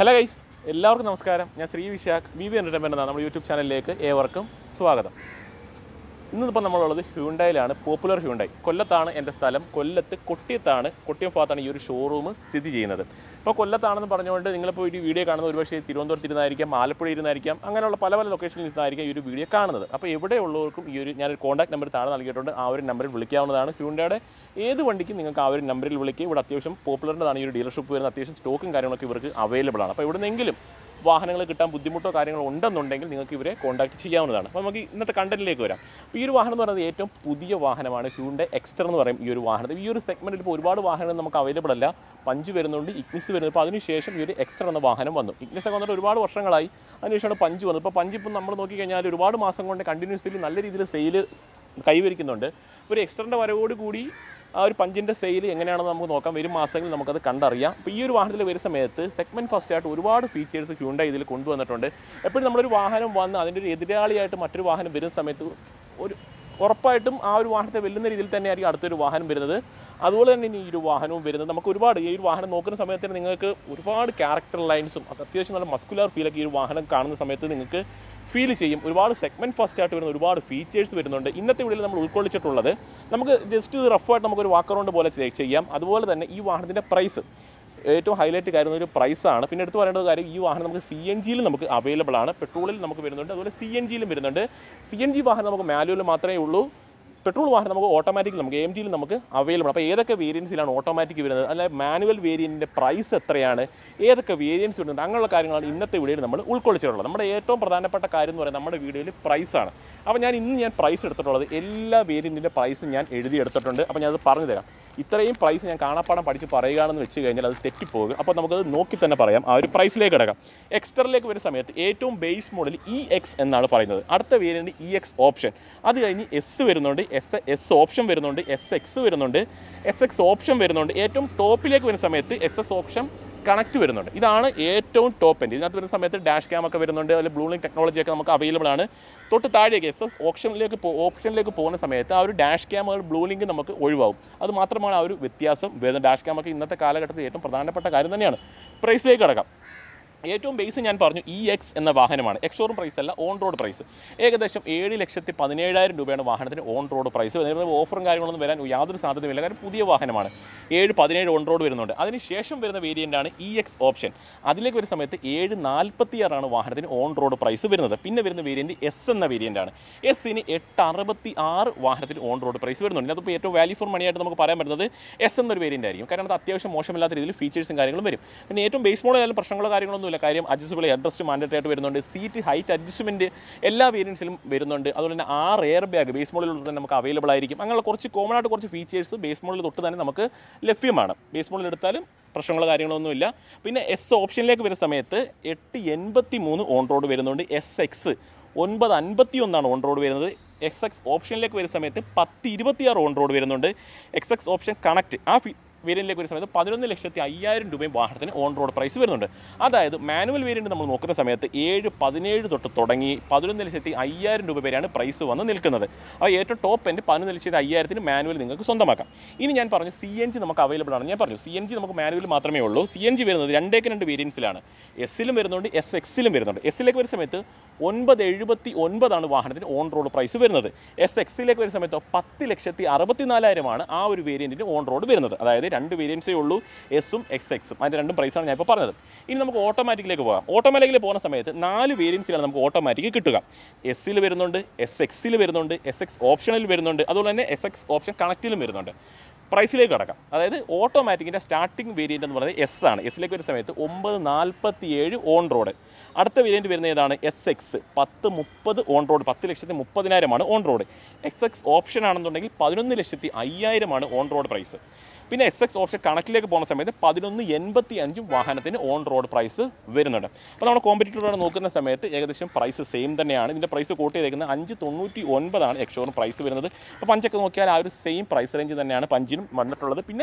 hello guys എല്ലാവർക്കും നമസ്കാരം ഞാൻ Sree Vishakh V V entertainment എന്ന നമ്മുടെ യൂട്യൂബ് ചാനലിലേക്ക് ഏവർക്കും സ്വാഗതം ഇന്നിപ്പോൾ നമ്മളുള്ളത് ഹ്യൂണ്ടായിലാണ് പോപ്പുലർ ഹ്യൂണ്ടായി കൊല്ലത്താണ് എൻ്റെ സ്ഥലം കൊല്ലത്ത് കൊട്ടിയത്താണ് കൊട്ടിയം ഭാഗത്താണ് ഈ ഒരു ഷോറൂം സ്ഥിതി ചെയ്യുന്നത് ഇപ്പോൾ കൊല്ലത്താണെന്ന് പറഞ്ഞുകൊണ്ട് നിങ്ങളിപ്പോൾ ഈ വീഡിയോ കാണുന്നത് ഒരുപക്ഷേ തിരുവനന്തപുരത്ത് ഇരുന്നായിരിക്കാം ആലപ്പുഴ ഇരുന്നായിരിക്കാം അങ്ങനെയുള്ള പല പല ലൊക്കേഷനിൽ ഇരുന്നായിരിക്കാം ഈ ഒരു വീഡിയോ കാണുന്നത് അപ്പോൾ എവിടെയുള്ളവർക്കും ഈ ഒരു ഞാനൊരു കോൺടാക്ട് നമ്പർ താഴെ നൽകിയിട്ടുണ്ട് ആ ഒരു നമ്പറിൽ വിളിക്കാവുന്നതാണ് ഹ്യൂണ്ടയുടെ ഏത് വണ്ടിക്കും നിങ്ങൾക്ക് ആ ഒരു നമ്പറിൽ വിളിക്കുക ഇവിടെ അത്യാവശ്യം പോപ്പുലറിൻ്റെതാണ് ഈ ഒരു ഡീലർഷിപ്പ് വരുന്നത് അത്യാവശ്യം സ്റ്റോക്കും കാര്യങ്ങളൊക്കെ ഇവർക്ക് അവൈലബിൾ ആണ് അപ്പോൾ എവിടുന്നെങ്കിലും വാഹനങ്ങൾ കിട്ടാൻ ബുദ്ധിമുട്ടോ കാര്യങ്ങളോ ഉണ്ടെന്നുണ്ടെങ്കിൽ നിങ്ങൾക്ക് ഇവരെ കോൺടാക്ട് ചെയ്യാവുന്നതാണ് അപ്പോൾ നമുക്ക് ഇന്നത്തെ കണ്ടന്റിലേക്ക് വരാം അപ്പോൾ ഈ ഒരു വാഹനം എന്ന് പറയുന്നത് ഏറ്റവും പുതിയ വാഹനമാണ് ഹ്യൂണ്ടെ എക്സ്റ്റർ എന്ന് പറയും ഈ ഒരു വാഹനം ഈ ഒരു സെഗ്മെൻറ്റിൽ ഇപ്പോൾ ഒരുപാട് വാഹനങ്ങൾ നമുക്ക് അവൈലബിൾ അല്ല പഞ്ച് വരുന്നുണ്ട് ഇഗ്നിസ് വരുന്നത് അപ്പോൾ അതിനുശേഷം ഈ ഒരു എക്സ്റ്റർ എന്ന വാഹനം വന്നു ഇഗ്നിസ് ഒക്കെ വന്നിട്ട് ഒരുപാട് വർഷങ്ങളായി അതിനുശേഷമാണ് പഞ്ച് വന്നത് ഇപ്പോൾ പഞ്ച് ഇപ്പം നമ്മൾ നോക്കിക്കഴിഞ്ഞാൽ ഒരുപാട് മാസം കൊണ്ട് കണ്ടിന്യൂസ്ലി നല്ല രീതിയിൽ സെയിൽ കൈവരിക്കുന്നുണ്ട് ഇപ്പോൾ ഒരു എക്സ്റ്ററിൻ്റെ വരവോട് കൂടി ആ ഒരു പഞ്ചിൻ്റെ സെയിൽ എങ്ങനെയാണെന്ന് നമുക്ക് നോക്കാം വരും മാസങ്ങളിൽ നമുക്കത് കണ്ടറിയാം അപ്പോൾ ഈ ഒരു വാഹനത്തിൽ വരുന്ന സമയത്ത് സെഗ്മെൻറ്റ് ഫസ്റ്റ് ആയിട്ട് ഒരുപാട് ഫീച്ചേഴ്സ് ഹ്യൂണ്ട ഇതിൽ കൊണ്ടുവന്നിട്ടുണ്ട് എപ്പോഴും നമ്മളൊരു വാഹനം വന്ന് അതിൻ്റെ ഒരു എതിരാളിയായിട്ട് മറ്റൊരു വാഹനം വരുന്ന സമയത്ത് ഒരു ഉറപ്പായിട്ടും ആ ഒരു വാഹനത്തെ വെല്ലുന്ന രീതിയിൽ തന്നെയായിരിക്കും അടുത്തൊരു വാഹനം വരുന്നത് അതുപോലെ തന്നെ ഇനി ഈ ഒരു വാഹനവും വരുന്നത് നമുക്ക് ഒരുപാട് ഈ ഒരു വാഹനം നോക്കുന്ന സമയത്ത് തന്നെ നിങ്ങൾക്ക് ഒരുപാട് ക്യാരക്ടർ ലൈൻസും അത് അത്യാവശ്യം നല്ല മസ്കുലാർ ഫീലൊക്കെ ഈ ഒരു വാഹനം കാണുന്ന സമയത്ത് നിങ്ങൾക്ക് ഫീൽ ചെയ്യും ഒരുപാട് സെഗ്മെൻറ്റ് ഫസ്റ്റ് ആയിട്ട് വരുന്ന ഒരുപാട് ഫീച്ചേഴ്സ് വരുന്നുണ്ട് ഇന്നത്തെ വീഡിയോയിൽ നമ്മൾ ഉൾക്കൊള്ളിച്ചിട്ടുള്ളത് നമുക്ക് ജസ്റ്റ് റഫായിട്ട് നമുക്കൊരു വാക്ക് അറൗണ്ട് പോലെ ചെ- ചെയ്യാം അതുപോലെ തന്നെ ഈ വാഹനത്തിൻ്റെ പ്രൈസ് ഏറ്റവും ഹൈലൈറ്റ് കാര്യം ഒരു പ്രൈസാണ് പിന്നെ എടുത്തു പറയേണ്ട കാര്യം ഈ വാഹനം നമുക്ക് സി എൻ ജിയിൽ നമുക്ക് അവൈലബിൾ ആണ് പെട്രോളിൽ നമുക്ക് വരുന്നുണ്ട് അതുപോലെ സി എൻ ജിയിലും വരുന്നുണ്ട് സി എൻ ജി വാഹനം നമുക്ക് മാനുവൽ മാത്രമേ ഉള്ളൂ പെട്രോൾ വാഹനം നമുക്ക് ഓട്ടോമാറ്റിക് നമുക്ക് എം ജിയിൽ നമുക്ക് അവൈലബിൾ അപ്പോൾ ഏതൊക്കെ വേരിയൻസിലാണ് ഓട്ടോമാറ്റിക് വരുന്നത് അല്ലെ മാനുവൽ വേരിയൻറ്റിൻ്റെ പ്രൈസ് എത്രയാണ് ഏതൊക്കെ വേരിയൻസ് വരുന്നുണ്ട് അങ്ങനെയുള്ള കാര്യങ്ങളാണ് ഇന്നത്തെ വീഡിയോയിൽ നമ്മൾ ഉൾക്കൊള്ളിച്ചിട്ടുള്ളത് നമ്മുടെ ഏറ്റവും പ്രധാനപ്പെട്ട കാര്യം എന്ന് പറയുന്നത് നമ്മുടെ വീഡിയോയിൽ പ്രൈസാണ് അപ്പോൾ ഞാൻ ഇന്ന് ഞാൻ പ്രൈസ് എടുത്തിട്ടുള്ളത് എല്ലാ വേരിയൻറ്റിൻ്റെ പ്രൈസും ഞാൻ എഴുതി എടുത്തിട്ടുണ്ട് അപ്പോൾ ഞാനത് പറഞ്ഞു തരാം ഇത്രയും പ്രൈസ് ഞാൻ കാണാപ്പാടം പഠിച്ച് പറയുകയാണെന്ന് വെച്ച് കഴിഞ്ഞാൽ അത് തെറ്റിപ്പോകും അപ്പോൾ നമുക്കത് നോക്കി തന്നെ പറയാം ആ ഒരു പ്രൈസിലേക്ക് കിടക്കാം എക്സ്റ്ററിലേക്ക് വരുന്ന സമയത്ത് ഏറ്റവും ബേസ് മോഡൽ ഇ എക്സ് എന്നാണ് പറയുന്നത് അടുത്ത വേരിയൻറ്റ് ഇ എക്സ് ഓപ്ഷൻ അത് കഴിഞ്ഞ് എസ് വരുന്നുണ്ട് എസ് എസ് ഓപ്ഷൻ വരുന്നുണ്ട് എസ് എക്സ് വരുന്നുണ്ട് എസ് എക്സ് ഓപ്ഷൻ വരുന്നുണ്ട് ഏറ്റവും ടോപ്പിലേക്ക് വരുന്ന സമയത്ത് എസ് എസ് ഓപ്ഷൻ കണക്ട് വരുന്നുണ്ട് ഇതാണ് ഏറ്റവും ടോപ്പ് എൻഡ് ഇതിനകത്ത് വരുന്ന സമയത്ത് ഡാഷ് ക്യാം ഒക്കെ വരുന്നുണ്ട് അതിൽ ബ്ലൂലിംഗ് ടെക്നോളജി ഒക്കെ നമുക്ക് അവൈലബിൾ ആണ് തൊട്ട് താഴേക്ക് എസ് എസ് ഓപ്ഷനിലേക്ക് ഓപ്ഷനിലേക്ക് പോകുന്ന സമയത്ത് ആ ഒരു ഡാഷ് ക്യാമുകൾ ബ്ലൂലിംഗ് നമുക്ക് ഒഴിവാകും അത് മാത്രമാണ് ആ ഒരു വ്യത്യാസം വരുന്നത് ഡാഷ് ക്യാം ഒക്കെ ഇന്നത്തെ കാലഘട്ടത്തിൽ ഏറ്റവും പ്രധാനപ്പെട്ട കാര്യം തന്നെയാണ് പ്രൈസിലേക്ക് കിടക്കാം ഏറ്റവും ബേസ് ഞാൻ പറഞ്ഞു ഇ എക്സ് എന്ന വാഹനമാണ് എക്സോറും പ്രൈസ് അല്ല ഓൺ റോഡ് പ്രൈസ് ഏകദേശം ഏഴ് ലക്ഷത്തി പതിനേഴായിരം രൂപയാണ് വാഹനത്തിന് ഓൺ റോഡ് പ്രൈസ് വരുന്നത് ഓഫറും കാര്യങ്ങളൊന്നും വരാൻ യാതൊരു സാധ്യതയുമില്ല കാരണം പുതിയ വാഹനമാണ് ഏഴ് പതിനേഴ് ഓൺ റോഡ് വരുന്നുണ്ട് അതിനുശേഷം വരുന്ന വേരിയൻ്റ് ആണ് ഇ എക്സ് ഓപ്ഷൻ അതിലേക്ക് വരുന്ന സമയത്ത് ഏഴ് നാൽപ്പത്തിയാറാണ് വാഹനത്തിന് ഓൺ റോഡ് പ്രൈസ് വരുന്നത് പിന്നെ വരുന്ന വേരിയൻറ്റ് എസ് എന്ന വേരിയൻ്റ് ആണ് എസ്സിന് എട്ട് അറുപത്തി ആറ് വാഹനത്തിന് ഓൺ റോഡ് പ്രൈസ് വരുന്നുണ്ട് അതിപ്പോൾ ഏറ്റവും വാല്യൂ ഫോർ മണി ആയിട്ട് നമുക്ക് പറയാൻ പറ്റുന്നത് എസ് എന്നൊരു വേരിയൻ്റ് ആയിരിക്കും കാരണം അത് അത്യാവശ്യം മോശമില്ലാത്ത രീതിയിൽ ഫീച്ചേഴ്സും കാര്യങ്ങളും വരും പിന്നെ ഏറ്റവും ബേസ് മോഡൽ ആയാലും പ്രശ്നങ്ങളോ കാര്യങ്ങളൊന്നുമില്ല കാര്യം അഡ്ജസ്റ്റബിൾ അഡ്രസ്റ്റ് മാൻഡേറ്ററി ആയിട്ട് വരുന്നുണ്ട് സീറ്റ് ഹൈറ്റ് അഡ്ജസ്റ്റ്മെൻറ്റ് എല്ലാ വേരിയൻസിലും വരുന്നുണ്ട് അതുപോലെ തന്നെ ആറ് എയർ ബാഗ് ബേസ് മോഡലിൽ തന്നെ നമുക്ക് അവൈലബിൾ ആയിരിക്കും അങ്ങനെയുള്ള കുറച്ച് കോമൺ ആയിട്ട് കുറച്ച് ഫീച്ചേഴ്സ് ബേസ് മോഡൽ തൊട്ട് തന്നെ നമുക്ക് ലഭ്യമാണ് ബേസ് മോഡൽ എടുത്താലും പ്രശ്നങ്ങളോ കാര്യങ്ങളൊന്നുമില്ല പിന്നെ എസ് ഓപ്ഷനിലേക്ക് വരുന്ന സമയത്ത് എട്ട് എൺപത്തി മൂന്ന് ഓൺ റോഡ് വരുന്നുണ്ട് എസ് എക്സ് ഒൻപത് അൻപത്തി ഒന്നാണ് ഓൺ റോഡ് വരുന്നത് എക്സ് എക്സ് ഓപ്ഷനിലേക്ക് വരുന്ന സമയത്ത് പത്ത് ഇരുപത്തിയാറ് ഓൺ റോഡ് വരുന്നുണ്ട് എക്സ് എക്സ് ഓപ്ഷൻ കണക്റ്റ് ആ ഫി വേരിയൻറ്റിലേക്ക് വരുന്ന സമയത്ത് പതിനൊന്ന് ലക്ഷത്തി അയ്യായിരം രൂപയും വാഹനത്തിന് ഓൺ റോഡ് പ്രൈസ് വരുന്നുണ്ട് അതായത് മാനുവൽ വേരിയൻറ്റ് നമ്മൾ നോക്കുന്ന സമയത്ത് ഏഴ് പതിനേഴ് തൊട്ട് തുടങ്ങി പതിനൊന്ന് ലക്ഷത്തി അയ്യായിരം രൂപ വരെയാണ് പ്രൈസ് വന്ന് നിൽക്കുന്നത് ആ ഏറ്റവും ടോപ്പ് എൻഡ് പതിനൊന്ന് ലക്ഷത്തി അയ്യായിരത്തിന് മാനുവൽ നിങ്ങൾക്ക് സ്വന്തമാക്കാം ഇനി ഞാൻ പറഞ്ഞു സി എൻ ജി നമുക്ക് അവൈലബിൾ ആണ് ഞാൻ പറഞ്ഞു സി എൻ ജി നമുക്ക് മാനുവൽ മാത്രമേ ഉള്ളൂ സി എൻ ജി വരുന്നത് രണ്ടേക്ക് രണ്ട് വേരിയൻസിലാണ് എസ്സിലും വരുന്നുണ്ട് എസ് എക്സിലും വരുന്നുണ്ട് എസ്സിലേക്ക് വരുന്ന സമയത്ത് ഒൻപത് എഴുപത്തി ഒൻപതാണ് വാഹനത്തിന് ഓൺ റോഡ് പ്രൈസ് വരുന്നത് എസ് എക്സിലേക്ക് വരുന്ന സമയത്ത് പത്ത് ലക്ഷത്തി അറുപത്തി നാലായിരമാണ് ആ ഒരു വേരിയൻറ്റിന് ഓൺ റോഡ് വരുന്നത് അതായത് രണ്ട് വേരിയൻസേ ഉള്ളൂ എസും എക്സ് എക്സും അതിൻ്റെ രണ്ടും പ്രൈസാണ് ഞാൻ ഇപ്പോൾ പറഞ്ഞത് ഇനി നമുക്ക് ഓട്ടോമാറ്റിക്കിലേക്ക് പോകാം ഓട്ടോമാറ്റിക്കിൽ പോകുന്ന സമയത്ത് നാല് വേരിയൻസിലാണ് നമുക്ക് ഓട്ടോമാറ്റിക് കിട്ടുക എസ്സിൽ വരുന്നുണ്ട് എസ് എക്സിൽ വരുന്നുണ്ട് എസ് എക്സ് ഓപ്ഷനിൽ വരുന്നുണ്ട് അതുപോലെ തന്നെ എസ് എക്സ് ഓപ്ഷൻ കണക്റ്റിലും വരുന്നുണ്ട് പ്രൈസിലേക്ക് കടക്കാം അതായത് ഓട്ടോമാറ്റിക്കിൻ്റെ സ്റ്റാർട്ടിംഗ് വേരിയൻ്റ് എന്ന് പറയുന്നത് എസ് ആണ് എസ്സിലേക്ക് വരുന്ന സമയത്ത് ഒമ്പത് നാൽപ്പത്തി ഏഴ് ഓൺ റോഡ് അടുത്ത വേരിയൻറ്റ് വരുന്ന ഏതാണ് എസ് എക്സ് പത്ത് മുപ്പത് ഓൺ റോഡ് പത്ത് ലക്ഷത്തി മുപ്പതിനായിരമാണ് on road X X option ആണെന്നുണ്ടെങ്കിൽ പതിനൊന്ന് ലക്ഷത്തി അയ്യായിരമാണ് ഓൺ റോഡ് പ്രൈസ് പിന്നെ എസ് എക്സ് ഓപ്ഷൻ കണക്കിലേക്ക് പോകുന്ന സമയത്ത് പതിനൊന്ന് എൺപത്തി അഞ്ചും വാഹനത്തിന് ഓൺ റോഡ് പ്രൈസ് വരുന്നുണ്ട് അപ്പോൾ നമ്മൾ കോമ്പറ്റീറ്ററോട് നോക്കുന്ന സമയത്ത് ഏകദേശം പ്രൈസ് സെയിം തന്നെയാണ് ഇതിൻ്റെ പ്രൈസ് കൂട്ടി ചെയ്തേക്കുന്നത് അഞ്ച് തൊണ്ണൂറ്റി ഒൻപതാണ് എക്സോറും പ്രൈസ് വരുന്നത് അപ്പോൾ പഞ്ചൊക്കെ നോക്കിയാൽ ആ ഒരു സെയിം പ്രൈസ് റേഞ്ച് തന്നെയാണ് പഞ്ചിനും വന്നിട്ടുള്ളത് പിന്നെ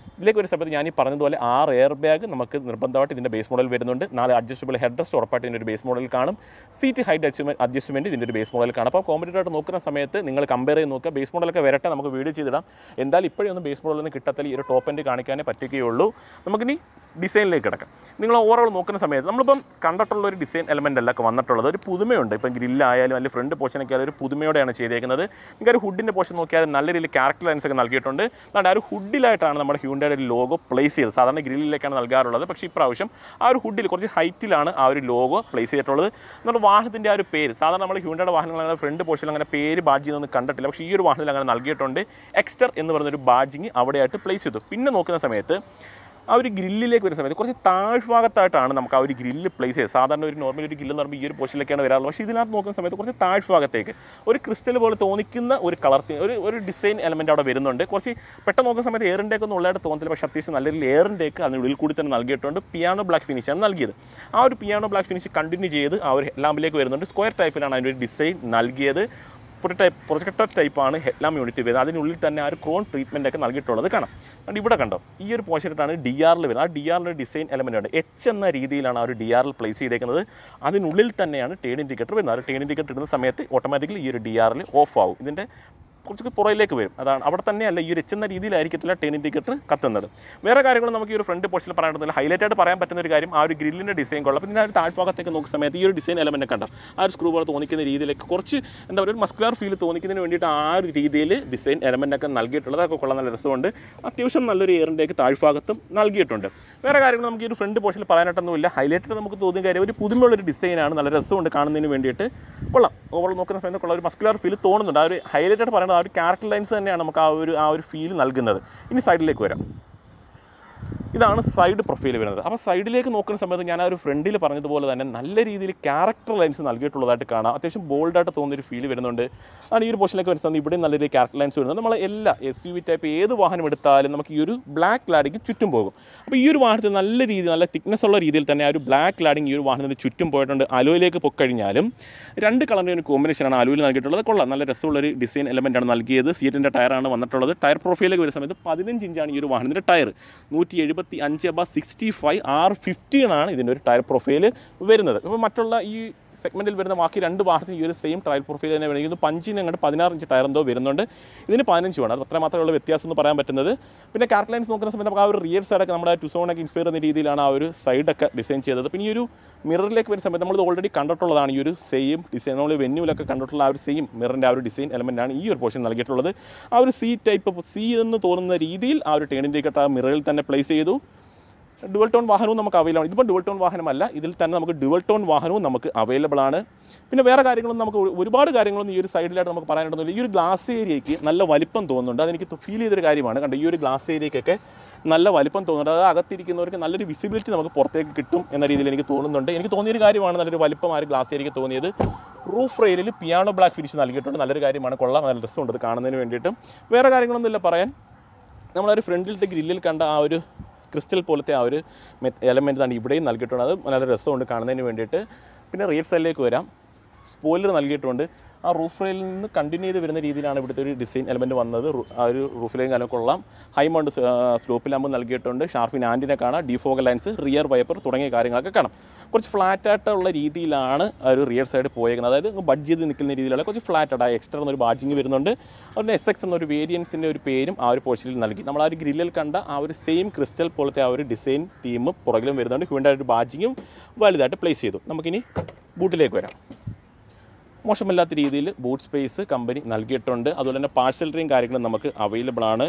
ഇതിലേക്ക് ഒരു സമയത്ത് ഞാൻ ഈ പറഞ്ഞതുപോലെ ആറ് എയർ ബാഗ് നമുക്ക് നിർബന്ധമായിട്ട് ഇതിൻ്റെ ബേസ് മോഡൽ വരുന്നുണ്ട് നാല് അഡ്ജസ്റ്റബിൾ ഹെഡ് റെസ്റ്റ് ഉറപ്പായിട്ട് ഇതിൻ്റെ ഒരു ബേസ് മോഡൽ കാണും സീറ്റ് ഹൈറ്റ് അഡ്ജസ്റ്റ്മെൻറ്റ് അഡ്ജസ്റ്റ്മെൻറ്റ് ഇതിൻ്റെ ഒരു ബേസ് മോഡൽ കാണും അപ്പോൾ കോമ്പറ്റീറ്ററായിട്ട് നോക്കുന്ന സമയത്ത് നിങ്ങൾ കമ്പയർ ചെയ്ത് നോക്കുക ബേസ് മോഡലൊക്കെ വരട്ടെ നമുക്ക് വീഡിയോ ചെയ്തിടാം എന്തായാലും ഇപ്പോഴൊന്നും ബേസ് മോഡലൊന്നും കിട്ടത്തില്ല ഈ ഒരു ടോപ്പ് എൻഡ് കാണിക്കാനേ പറ്റുകയുള്ളൂ നമുക്കിനി ഡിസൈനിലേക്ക് കിടക്കാം നിങ്ങൾ ഓവറോൾ നോക്കുന്ന സമയത്ത് നമ്മളിപ്പം കണ്ടിട്ടുള്ള ഒരു ഡിസൈൻ എലമെൻ്റ് അല്ല ഒക്കെ വന്നിട്ടുള്ളത് ഒരു പുതുമയുണ്ട് ഇപ്പം ഗ്രില്ലായാലും അല്ലെങ്കിൽ ഫ്രണ്ട് പോർഷനൊക്കെ ആയാലും ഒരു പുതുമയോടെയാണ് ചെയ്തേക്കുന്നത് നിങ്ങൾക്ക് ഒരു ഹുഡിൻ്റെ പോർഷൻ നോക്കിയാൽ നല്ല രീതിയിൽ ക്യാരക്ടർ ലൈൻസ് ഒക്കെ നൽകിയിട്ടുണ്ട് അതുകൊണ്ട് ആ ഒരു ഹുഡിലായിട്ടാണ് നമ്മുടെ ഹ്യൂണ്ടയുടെ ഒരു ലോഗോ പ്ലേസ് ചെയ്തത് സാധാരണ ഗ്രില്ലിലേക്കാണ് നൽകാറുള്ളത് പക്ഷേ ഇപ്രാവശ്യം ആ ഒരു ഹുഡിൽ കുറച്ച് ഹൈറ്റിലാണ് ആ ഒരു ലോഗോ പ്ലേസ് ചെയ്തിട്ടുള്ളത് നമ്മുടെ വാഹനത്തിൻ്റെ ആ ഒരു പേര് സാധാരണ നമ്മൾ ഹ്യൂണ്ടയുടെ വാഹനങ്ങൾ അങ്ങനെ ഫ്രണ്ട് പോർഷനിൽ അങ്ങനെ പേര് ബാഡ്ജ് ചെയ്യുന്നൊന്നും കണ്ടിട്ടില്ല പക്ഷേ ഈ ഒരു വാഹനത്തിൽ അങ്ങനെ നൽകിയിട്ടുണ്ട് എക്സ്റ്റർ എന്ന് പറയുന്ന ഒരു ബാഡ്ജിങ് അവിടെയായിട്ട് പ്ലേസ് ചെയ്തു പിന്നെ നോക്കുന്ന സമയത്ത് ആ ഒരു ഗ്രില്ലിലേക്ക് വരുന്ന സമയത്ത് കുറച്ച് താഴ്ഭാഗത്തായിട്ടാണ് നമുക്ക് ആ ഒരു ഗ്രില്ല് പ്ലേസ് ചെയ്യുന്നത് സാധാരണ ഒരു നോർമൽ ഒരു ഗ്രില്ല് എന്ന് പറയുമ്പോൾ ഈ ഒരു പൊസിഷനിലേക്കാണ് വരാറുള്ളത് പക്ഷേ ഇതിനകത്ത് നോക്കുന്ന സമയത്ത് കുറച്ച് താഴ്ഭാഗത്തേക്ക് ഒരു ക്രിസ്റ്റൽ പോലെ തോന്നിക്കുന്ന ഒരു കളർ ഒരു ഒരു ഡിസൈൻ എലമെൻ്റ് അവിടെ വരുന്നുണ്ട് കുറച്ച് പെട്ടെന്ന് നോക്കുന്ന സമയത്ത് എയറിൻ്റെ ഒക്കെ ഒന്നും ഉള്ളതായിട്ട് തോന്നത്തില്ല പക്ഷേ അത്യാവശ്യം നല്ല രീതിയിൽ എയറിൻ്റെ ഒക്കെ അതിനുള്ളിൽ കൂടി തന്നെ നൽകിയിട്ടുണ്ട് പിയാനോ ബ്ലാക്ക് ഫിനിഷാണ് നൽകിയത് ആ ഒരു പിയാനോ ബ്ലാക്ക് ഫിനിഷ് കണ്ടിന്യൂ ചെയ്ത് ആ ഒരു ലാമ്പിലേക്ക് വരുന്നുണ്ട് സ്ക്വയർ ടൈപ്പിലാണ് അതിൻ്റെ ഒരു ഡിസൈൻ നൽകിയത് ടൈപ്പ് പ്രൊജക്ടർ ടൈപ്പാണ് ഹെഡ്ലാം യൂണിറ്റ് വരുന്നത് അതിനുള്ളിൽ തന്നെ ആ ഒരു ക്രോൺ ട്രീറ്റ്മെൻ്റ് ഒക്കെ നൽകിയിട്ടുള്ളത് കാണാം അതുകൊണ്ട് ഇവിടെ കണ്ടോ ഈ ഒരു പോർഷനായിട്ടാണ് ഡി ആറിൽ വരുന്നത് ആ ഡി ആറിൻ്റെ ഡിസൈൻ എലമെൻ്റ് ഉണ്ട് എച്ച് എന്ന രീതിയിലാണ് ആ ഒരു ഡി ആറിൽ പ്ലേസ് ചെയ്തേക്കുന്നത് അതിനുള്ളിൽ തന്നെയാണ് ടേൺ ഇൻഡിക്കേറ്റർ വരുന്നത് ആ ഒരു ടേൺ ഇൻഡിക്കേറ്റർ ഇടുന്ന സമയത്ത് ഓട്ടോമാറ്റിക്കലി ഈ ഒരു ഡി ആറിൽ ഓഫ് ആവും ഇതിൻ്റെ കുറച്ച് പുറയിലേക്ക് വരും അതാണ് അവിടെ തന്നെയല്ല ഈ ഒരു എച്ച് എന്ന രീതിയിലായിരിക്കത്തില്ല ടേൺ ഇൻഡിക്കേറ്റർ കത്തുന്നത് വേറെ കാര്യങ്ങളും നമുക്ക് ഈ ഒരു ഫ്രണ്ട് പോർഷനിൽ പറയാനുണ്ടെന്നില്ല ഹൈലൈറ്റ് ആയിട്ട് പറയാൻ പറ്റുന്ന ഒരു കാര്യം ആ ഒരു ഗ്രില്ലിൻ്റെ ഡിസൈൻ കൊള്ളാം പിന്നെ ആ ഒരു താഴ്ഭാഗത്തേക്ക് നോക്കുന്ന സമയത്ത് ഈ ഒരു ഡിസൈൻ എലമെൻ്റ് കണ്ടോ ആ ഒരു സ്ക്രൂ പോലെ തോന്നിക്കുന്ന രീതിയിലേക്ക് കുറച്ച് എന്താ പറയുക ഒരു മസ്കുലർ ഫീൽ തോന്നിക്കുന്നതിന് വേണ്ടിയിട്ട് ആ ഒരു രീതിയിൽ ഡിസൈൻ എലമെൻ്റ് ഒക്കെ നൽകിയിട്ടുള്ളത് അതൊക്കെ കൊള്ളാൻ നല്ല രസമുണ്ട് അത്യാവശ്യം നല്ലൊരു എയറിൻ്റെയൊക്കെ താഴ്ഭാഗത്തും നൽകിയിട്ടുണ്ട് വേറെ കാര്യങ്ങൾ നമുക്ക് ഈ ഒരു ഫ്രണ്ട് പോർഷനിൽ പറയാനായിട്ടൊന്നുമില്ല ഹൈലൈറ്റ് നമുക്ക് തോന്നിയ കാര്യം ഒരു പുതുമയുള്ളൊരു ഡിസൈനാണ് നല്ല രസമുണ്ട് കാണുന്നതിന് വേണ്ടിയിട്ട് കൊള്ളാം ഓവറോൾ നോക്കുന്ന സമയത്ത് കൊള്ള ഒരു മസ്കുലർ ഫീൽ തോന്നുന്നുണ്ട് ആ ഒരു ഹൈലൈറ്റ് ആയിട്ട് പറയുന്നത് ആ ഒരു ക്യാരക്ടർ ലൈൻസ് തന്നെയാണ് നമുക്ക് ആ ഒരു ആ ഒരു ഫീൽ നൽകുന്നത് ഇനി സൈഡിലേക്ക് വരാം ഇതാണ് സൈഡ് പ്രൊഫൈൽ വരുന്നത് അപ്പോൾ സൈഡിലേക്ക് നോക്കുന്ന സമയത്ത് ഞാൻ ആ ഒരു ഫ്രണ്ടിൽ പറഞ്ഞതുപോലെ തന്നെ നല്ല രീതിയിൽ ക്യാരക്ടർ ലൈൻസ് നൽകിയിട്ടുള്ളതായിട്ട് കാണാം അത്യാവശ്യം ബോൾഡായിട്ട് തോന്നിയൊരു ഫീൽ വരുന്നുണ്ട് ആണ് ഈ ഒരു പോർഷനിലേക്ക് വരുന്ന സമയത്ത് ഇവിടെ നല്ല രീതിയിൽ ക്യാരക്ടർ ലൈൻസ് വരുന്നത് നമ്മൾ എല്ലാ എസ് യു വി ടൈപ്പ് ഏത് വാഹനം എടുത്താലും നമുക്ക് ഈ ഒരു ബ്ലാക്ക് ലാഡിങ് ചുറ്റും പോകും അപ്പോൾ ഈ ഒരു വാഹനത്തിൽ നല്ല രീതിയിൽ നല്ല തിക്നെസ് ഉള്ള രീതിയിൽ തന്നെ ആ ഒരു ബ്ലാക്ക് ലാഡിങ് ഈ ഒരു വാഹനത്തിന് ചുറ്റും പോയിട്ടുണ്ട് അലോയിലേക്ക് പൊക്കഴിഞ്ഞാലും രണ്ട് കളറിൻ്റെ ഒരു കോമ്പിനേഷനാണ് അലോയിൽ നൽകിയിട്ടുള്ളത് കൊള്ളാം നല്ല രസമുള്ളൊരു ഡിസൈൻ എലമെൻ്റാണ് നൽകിയത് സീറ്റിൻ്റെ ടയറാണ് വന്നിട്ടുള്ളത് ടയർ പ്രൊഫൈലേക്ക് വരുന്ന സമയത്ത് പതിനഞ്ച് ഇഞ്ചാണ് ഈ ഒരു വാഹനത്തിൻ്റെ ടയർ നൂറ്റി എഴുപത്തി അഞ്ച് ബ സിക്സ്റ്റി ഫൈവ് ആർ ഫിഫ്റ്റീനാണ് ഇതിൻ്റെ ഒരു ടയർ പ്രൊഫൈൽ വരുന്നത് അപ്പോൾ മറ്റുള്ള ഈ സെഗ്മെൻറ്റിൽ വരുന്ന ബാക്കി രണ്ട് വാഹനത്തിന് ഈ ഒരു സെയിം ടയർ പ്രൊഫൈൽ തന്നെ വരുന്നത് ഇത് പഞ്ചിന് അങ്ങോട്ട് പതിനാറ് ഇഞ്ച് ടയർ എന്തോ വരുന്നുണ്ട് ഇതിന് പതിനഞ്ച് വേണം അത് അത്ര മാത്രമേ ഉള്ള വ്യത്യാസം എന്ന് പറയാൻ പറ്റുന്നത് പിന്നെ കാർട്ട് ലൈൻസ് നോക്കുന്ന സമയത്ത് നമുക്ക് ആ ഒരു റിയർ സൈഡൊക്കെ നമ്മുടെ ടുസോണൊക്കെ ഇൻസ്പയർ ചെയ്യുന്ന രീതിയിലാണ് ആ ഒരു സൈഡൊക്കെ ഡിസൈൻ ചെയ്തത് പിന്നെ ഈ ഒരു മിററിലേക്ക് വരുന്ന സമയത്ത് നമ്മൾ ഓൾറെഡി കണ്ടിട്ടുള്ളതാണ് ഈ ഒരു സെയിം ഡിസൈൻ നമ്മൾ വെന്യൂലൊക്കെ കണ്ടിട്ടുള്ള ആ ഒരു സെയിം മിററിൻ്റെ ആ ഒരു ഡിസൈൻ എലമെൻറ്റാണ് ഈ ഒരു പോർഷൻ നൽകിയിട്ടുള്ളത് ആ ഒരു സി ടൈപ്പ് സി എന്ന് തോന്നുന്ന രീതിയിൽ ആ ഒരു ടേൺ ഇൻഡിക്കേറ്റർ ആ മിററിൽ തന്നെ പ്ലേസ് ചെയ്തു ഡുവൽ ടോൺ വാഹനവും നമുക്ക് അവൈലബിൾ ആണ് ഇതിപ്പോൾ ഡുവൽ ടോൺ വാഹനമല്ല ഇതിൽ തന്നെ നമുക്ക് ഡുവൽ ടോൺ വാഹനവും നമുക്ക് അവൈലബിൾ ആണ് പിന്നെ വേറെ കാര്യങ്ങളൊന്നും നമുക്ക് ഒരു- ഒരുപാട് കാര്യങ്ങളൊന്നും ഈ ഒരു സൈഡിലായിട്ട് നമുക്ക് പറയാനുണ്ടെന്നില്ല ഈ ഒരു ഗ്ലാസ് ഏരിയയ്ക്ക് നല്ല വലിപ്പം തോന്നുന്നുണ്ട് അതെനിക്ക് ഫീൽ ചെയ്തൊരു കാര്യമാണ് കണ്ടോ ഈ ഒരു ഗ്ലാസ് ഏരിയയ്ക്കൊക്കെ നല്ല വലിപ്പം തോന്നുന്നുണ്ട് അത് അകത്തിരിക്കുന്നവർക്ക് നല്ലൊരു വിസിബിലിറ്റി നമുക്ക് പുറത്തേക്ക് കിട്ടും എന്ന രീതിയിൽ എനിക്ക് തോന്നുന്നുണ്ട് എനിക്ക് തോന്നിയൊരു കാര്യമാണ് നല്ലൊരു വലിപ്പം ആ ഒരു ഗ്ലാസ് ഏരിയയ്ക്ക് തോന്നിയത് റൂഫ് റെയിലിൽ പിയാനോ ബ്ലാക്ക് ഫിനിഷ് നൽകിയിട്ടുണ്ട് നല്ലൊരു കാര്യമാണ് കൊള്ളാം നല്ല രസമുണ്ട് ഇത് കാണുന്നതിന് വേണ്ടിയിട്ടും വേറെ കാര്യങ്ങളൊന്നുമില്ല പറയാൻ നമ്മളൊരു ഫ്രണ്ടിലത്തെ ഗ്രില്ലിൽ കണ്ട ആ ഒരു ക്രിസ്റ്റൽ പോലത്തെ ആ ഒരു എലമെൻറ്റ് തന്നെ ഇവിടെയും നൽകിയിട്ടുണ്ട് അത് നല്ല രസമുണ്ട് കാണുന്നതിന് വേണ്ടിയിട്ട് പിന്നെ റിയർ സൈഡിലേക്ക് വരാം സ്പോയിലർ നൽകിയിട്ടുണ്ട് ആ റൂഫ് റെയിലിൽ നിന്ന് കണ്ടിന്യൂ ചെയ്ത് വരുന്ന രീതിയിലാണ് ഇവിടുത്തെ ഒരു ഡിസൈൻ എലമെൻറ്റ് വന്നത് റു- ആ ഒരു റൂഫിലേയും കാലം കൊള്ളാം ഹൈ മൗണ്ട് സ്ലോപ്പ് ലാമ്പ് നൽകിയിട്ടുണ്ട് ഷാർഫിൻ ആൻറ്റിനെ കാണാം ഡിഫോഗൽ ലൈൻസ് റിയർ വൈപ്പർ തുടങ്ങിയ കാര്യങ്ങളൊക്കെ കാണാം കുറച്ച് ഫ്ലാറ്റ് ആയിട്ടുള്ള രീതിയിലാണ് ആ ഒരു റിയർ സൈഡ് പോയേക്കുന്നത് അതായത് ബഡ്ജ് ചെയ്ത് നിൽക്കുന്ന രീതിയിലുള്ള കുറച്ച് ഫ്ലാറ്റ് ആയിട്ട് ആ എക്സ്ട്രാ എന്നൊരു ബാഡ്ജിങ് വരുന്നുണ്ട് അതുകൊണ്ട് എസ് എക്സ് എന്നൊരു വേരിയൻസിൻ്റെ ഒരു പേരും ആ ഒരു പോർഷനിൽ നൽകി നമ്മൾ ആ ഒരു ഗ്രില്ലിൽ കണ്ട ആ ഒരു സെയിം ക്രിസ്റ്റൽ പോലത്തെ ആ ഒരു ഡിസൈൻ ടീമും പുറകിലും വരുന്നുണ്ട് ഹ്യൂണ്ടായ ഒരു ബാഡ്ജിങ്ങും വലുതായിട്ട് പ്ലേസ് ചെയ്തു നമുക്കിനി ബൂട്ടിലേക്ക് വരാം മോശമില്ലാത്ത രീതിയിൽ ബൂട്ട് സ്പേസ് കമ്പനി നൽകിയിട്ടുണ്ട് അതുപോലെ തന്നെ പാഴ്സലറിയും കാര്യങ്ങളും നമുക്ക് അവൈലബിൾ ആണ്